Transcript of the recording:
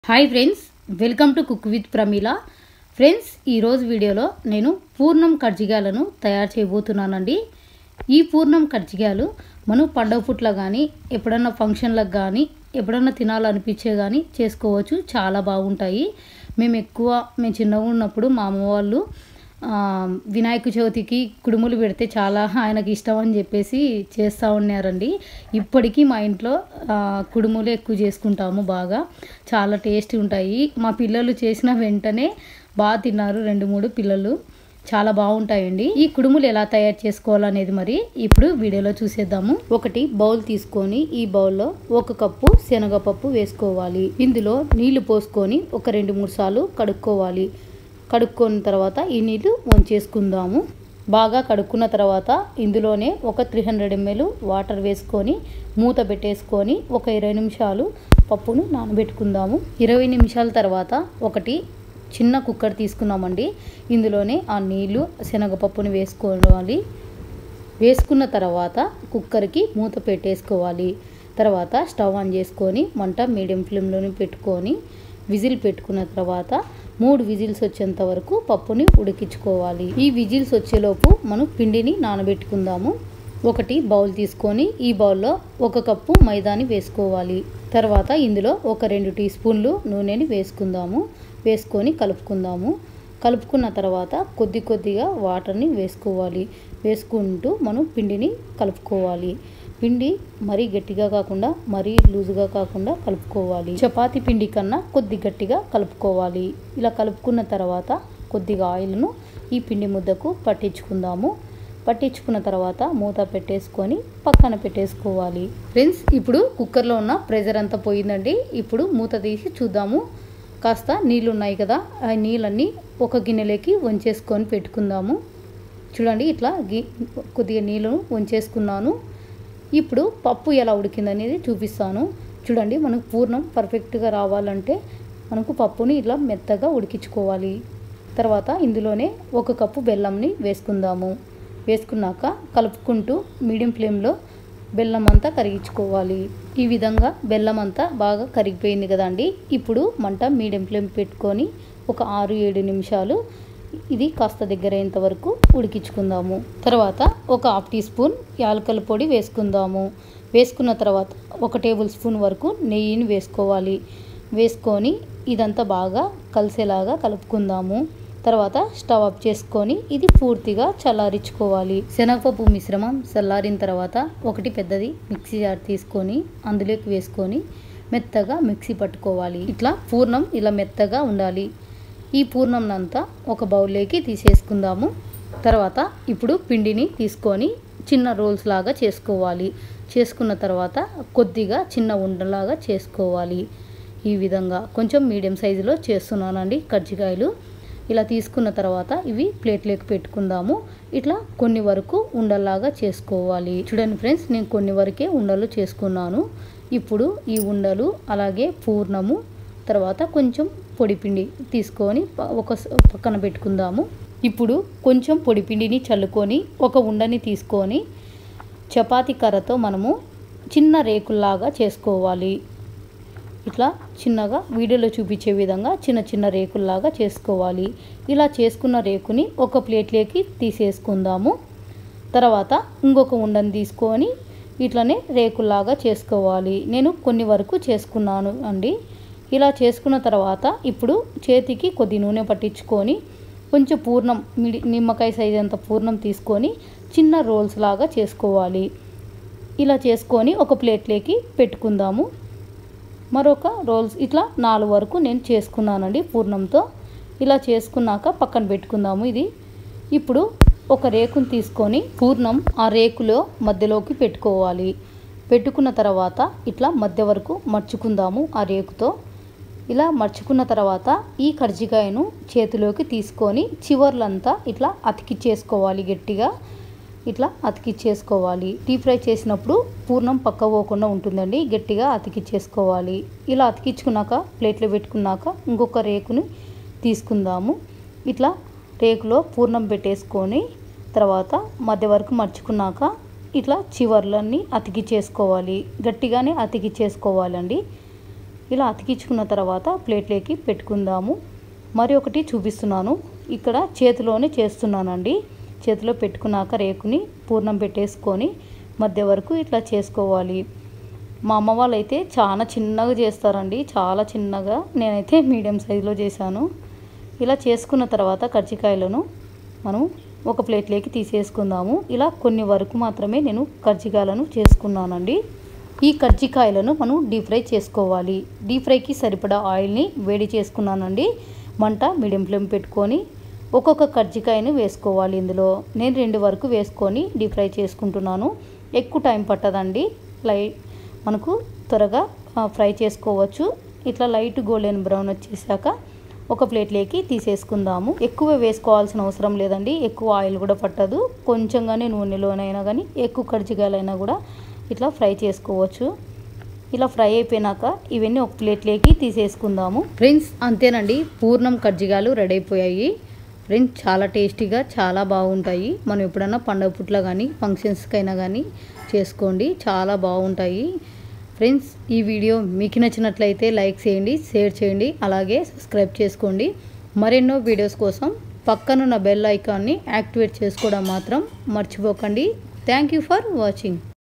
hi friends welcome to cook with Pramila friends ఈరోజు వీడియోలో నేను పూర్ణం కజ్జికాయలను తయారు చేయబోతున్నానండి ఈ పూర్ణం కజ్జికాయలు మనం పండగ పుట్ల కానీ ఎప్పుడన్నా ఫంక్షన్లకు కానీ ఎప్పుడన్నా తినాలనిపించే కానీ చేసుకోవచ్చు చాలా బాగుంటాయి మేము ఎక్కువ మేము చిన్నగా ఉన్నప్పుడు మా అమ్మ వాళ్ళు ఆ, వినాయక చవితికి కుడుములు పెడితే చాలా ఆయనకి ఇష్టం అని చెప్పేసి చేస్తూ ఉన్నారండి ఇప్పటికీ మా ఇంట్లో ఆ, కుడుములు ఎక్కువ చేసుకుంటాము బాగా చాలా టేస్టీ ఉంటాయి మా పిల్లలు చేసిన వెంటనే బాగా తిన్నారు రెండు మూడు పిల్లలు చాలా బాగుంటాయండి ఈ కుడుములు ఎలా తయారు చేసుకోవాలనేది మరి ఇప్పుడు వీడియోలో చూసేద్దాము ఒకటి బౌల్ తీసుకొని ఈ బౌల్లో ఒక కప్పు శనగపప్పు వేసుకోవాలి ఇందులో నీళ్లు పోసుకొని ఒక రెండు మూడు సార్లు కడుక్కోవాలి కడుక్కున్న తర్వాత ఈ నీళ్ళు వంచేసుకుందాము బాగా కడుక్కున్న తర్వాత ఇందులోనే ఒక త్రీ హండ్రెడ్ ఎంఎల్ వాటర్ వేసుకొని మూత పెట్టేసుకొని ఒక ఇరవై నిమిషాలు పప్పును నానబెట్టుకుందాము ఇరవై నిమిషాల తర్వాత ఒకటి చిన్న కుక్కర్ తీసుకున్నామండి ఇందులోనే ఆ నీళ్లు శనగపప్పుని వేసుకోవాలి వేసుకున్న తర్వాత కుక్కర్కి మూత పెట్టేసుకోవాలి తర్వాత స్టవ్ ఆన్ చేసుకొని మంట మీడియం ఫ్లేమ్లోనే పెట్టుకొని విజిల్ పెట్టుకున్న తర్వాత మూడు విజిల్స్ వచ్చేంత వరకు పప్పుని ఉడికించుకోవాలి ఈ విజిల్స్ వచ్చేలోపు మనం పిండిని నానబెట్టుకుందాము ఒకటి బౌల్ తీసుకొని ఈ బౌల్లో ఒక కప్పు మైదాని వేసుకోవాలి తర్వాత ఇందులో ఒక రెండు టీ స్పూన్లు నూనెని వేసుకుందాము వేసుకొని కలుపుకుందాము కలుపుకున్న తర్వాత కొద్ది కొద్దిగా వాటర్ని వేసుకోవాలి వేసుకుంటూ మనం పిండిని కలుపుకోవాలి పిండి మరీ గట్టిగా కాకుండా మరీ లూజుగా కాకుండా కలుపుకోవాలి చపాతి పిండి కన్నా కొద్ది గట్టిగా కలుపుకోవాలి ఇలా కలుపుకున్న తర్వాత కొద్దిగా ఆయిల్ను ఈ పిండి ముద్దకు పట్టించుకుందాము పట్టించుకున్న తర్వాత మూత పెట్టేసుకొని పక్కన పెట్టేసుకోవాలి ఫ్రెండ్స్ ఇప్పుడు కుక్కర్లో ఉన్న ప్రెజర్ అంతా పోయిందండి ఇప్పుడు మూత తీసి చూద్దాము కాస్త నీళ్ళు ఉన్నాయి కదా ఆ నీళ్ళన్నీ ఒక గిన్నెలోకి వంచేసుకొని పెట్టుకుందాము చూడండి ఇట్లా గి కొద్దిగా నీళ్ళను వంచేసుకున్నాను ఇప్పుడు పప్పు ఎలా ఉడికిందనేది చూపిస్తాను చూడండి మనకు పూర్ణం పర్ఫెక్ట్గా రావాలంటే మనకు పప్పుని ఇట్లా మెత్తగా ఉడికించుకోవాలి తర్వాత ఇందులోనే ఒక కప్పు బెల్లంని వేసుకుందాము వేసుకున్నాక కలుపుకుంటూ మీడియం ఫ్లేమ్లో బెల్లం అంతా కరిగించుకోవాలి ఈ విధంగా బెల్లం అంతా బాగా కరిగిపోయింది కదండి ఇప్పుడు మంట మీడియం ఫ్లేమ్ పెట్టుకొని ఒక ఆరు ఏడు నిమిషాలు ఇది కాస్త దగ్గర అయ్యేంత వరకు ఉడికించుకుందాము తర్వాత ఒక హాఫ్ టీ స్పూన్ యాలకల పొడి వేసుకుందాము వేసుకున్న తర్వాత ఒక టేబుల్ స్పూన్ వరకు నెయ్యిని వేసుకోవాలి వేసుకొని ఇదంతా బాగా కలిసేలాగా కలుపుకుందాము తర్వాత స్టవ్ ఆఫ్ చేసుకొని ఇది పూర్తిగా చల్లారించుకోవాలి శనగపప్పు మిశ్రమం చల్లారిన తర్వాత ఒకటి పెద్దది మిక్సీ జార్ తీసుకొని అందులోకి వేసుకొని మెత్తగా మిక్సీ పట్టుకోవాలి ఇట్లా పూర్ణం ఇలా మెత్తగా ఉండాలి ఈ పూర్ణంనంతా ఒక బౌల్లోకి తీసేసుకుందాము తర్వాత ఇప్పుడు పిండిని తీసుకొని చిన్న రోల్స్ లాగా చేసుకోవాలి చేసుకున్న తర్వాత కొద్దిగా చిన్న ఉండలాగా చేసుకోవాలి ఈ విధంగా కొంచెం మీడియం సైజులో చేస్తున్నానండి కజ్జికాయలు ఇలా తీసుకున్న తర్వాత ఇవి ప్లేట్లోకి పెట్టుకుందాము ఇట్లా కొన్ని వరకు ఉండల్లాగా చేసుకోవాలి చూడండి ఫ్రెండ్స్ నేను కొన్ని వరకే ఉండలు చేసుకున్నాను ఇప్పుడు ఈ ఉండలు అలాగే పూర్ణము తర్వాత కొంచెం పొడిపిండి తీసుకొని ప- ఒక స- పక్కన పెట్టుకుందాము ఇప్పుడు కొంచెం పొడిపిండిని చల్లుకొని ఒక ఉండని తీసుకొని చపాతీ కర్రతో మనము చిన్న రేకుల్లాగా చేసుకోవాలి ఇట్లా చిన్నగా వీడియోలో చూపించే విధంగా చిన్న చిన్న రేకుల్లాగా చేసుకోవాలి ఇలా చేసుకున్న రేకుని ఒక ప్లేట్లోకి తీసేసుకుందాము తర్వాత ఇంకొక ఉండని తీసుకొని ఇట్లనే రేకుల్లాగా చేసుకోవాలి నేను కొన్ని వరకు చేసుకున్నాను అండి ఇలా చేసుకున్న తర్వాత ఇప్పుడు చేతికి కొద్ది నూనె పట్టించుకొని కొంచెం పూర్ణం మిడి నిమ్మకాయ సైజ్ అంత పూర్ణం తీసుకొని చిన్న రోల్స్ లాగా చేసుకోవాలి ఇలా చేసుకొని ఒక ప్లేట్లోకి పెట్టుకుందాము మరొక రోల్స్ ఇట్లా నాలుగు వరకు నేను చేసుకున్నానండి పూర్ణంతో ఇలా చేసుకున్నాక పక్కన పెట్టుకుందాము ఇది ఇప్పుడు ఒక రేకుని తీసుకొని పూర్ణం ఆ రేకులో మధ్యలోకి పెట్టుకోవాలి పెట్టుకున్న తర్వాత ఇట్లా మధ్య వరకు మర్చుకుందాము ఆ రేకుతో ఇలా మర్చుకున్న తర్వాత ఈ కర్జికాయను చేతిలోకి తీసుకొని చివర్లంతా ఇట్లా అతికిచ్చేసుకోవాలి గట్టిగా ఇట్లా అతికిచ్చేసుకోవాలి డీప్ ఫ్రై చేసినప్పుడు పూర్ణం పక్క పోకుండా ఉంటుందండి గట్టిగా అతికిచ్చేసుకోవాలి ఇలా అతికించుకున్నాక ప్లేట్లో పెట్టుకున్నాక ఇంకొక రేకుని తీసుకుందాము ఇట్లా రేకులో పూర్ణం పెట్టేసుకొని తర్వాత మధ్య వరకు మర్చుకున్నాక ఇట్లా చివర్లన్నీ అతికిచ్చేసుకోవాలి గట్టిగానే అతికిచ్చేసుకోవాలండి ఇలా అతికించుకున్న తర్వాత ప్లేట్లోకి పెట్టుకుందాము మరి ఒకటి చూపిస్తున్నాను ఇక్కడ చేతిలోనే చేస్తున్నానండి చేతిలో పెట్టుకున్నాక రేకుని పూర్ణం పెట్టేసుకొని మధ్య వరకు ఇట్లా చేసుకోవాలి మా అమ్మ వాళ్ళు అయితే చాలా చిన్నగా చేస్తారండి చాలా చిన్నగా నేనైతే మీడియం సైజులో చేశాను ఇలా చేసుకున్న తర్వాత కర్జికాయలను మనం ఒక ప్లేట్లోకి తీసేసుకుందాము ఇలా కొన్ని వరకు మాత్రమే నేను కర్జికాయలను చేసుకున్నానండి ఈ కర్జికాయలను మనం డీప్ ఫ్రై చేసుకోవాలి డీప్ ఫ్రైకి సరిపడా ఆయిల్ని వేడి చేసుకున్నానండి మంట మీడియం ఫ్లేమ్ పెట్టుకొని ఒక్కొక్క కర్జికాయను వేసుకోవాలి ఇందులో నేను రెండు వరకు వేసుకొని డీప్ ఫ్రై చేసుకుంటున్నాను ఎక్కువ టైం పట్టదండి లైట్ మనకు త్వరగా ఫ్రై చేసుకోవచ్చు ఇట్లా లైట్ గోల్డెన్ బ్రౌన్ వచ్చేసాక ఒక ప్లేట్లోకి తీసేసుకుందాము ఎక్కువ వేసుకోవాల్సిన అవసరం లేదండి ఎక్కువ ఆయిల్ కూడా పట్టదు కొంచెంగానే నూనెలోనైనా కానీ ఎక్కువ కర్జికాయలైనా కూడా ఇట్లా ఫ్రై చేసుకోవచ్చు ఇలా ఫ్రై అయిపోయినాక ఇవన్నీ ఒక ప్లేట్లోకి తీసేసుకుందాము ఫ్రెండ్స్ అంతేనండి పూర్ణం కర్జికాయలు రెడీ అయిపోయాయి ఫ్రెండ్స్ చాలా టేస్టీగా చాలా బాగుంటాయి మనం ఎప్పుడైనా పండగ పుట్ల కానీ ఫంక్షన్స్కైనా కానీ చేసుకోండి చాలా బాగుంటాయి ఫ్రెండ్స్ ఈ వీడియో మీకు నచ్చినట్లయితే లైక్ చేయండి షేర్ చేయండి అలాగే సబ్స్క్రైబ్ చేసుకోండి మరెన్నో వీడియోస్ కోసం పక్కనున్న బెల్ ఐకాన్ని యాక్టివేట్ చేసుకోవడం మాత్రం మర్చిపోకండి థ్యాంక్ యూ ఫర్ వాచింగ్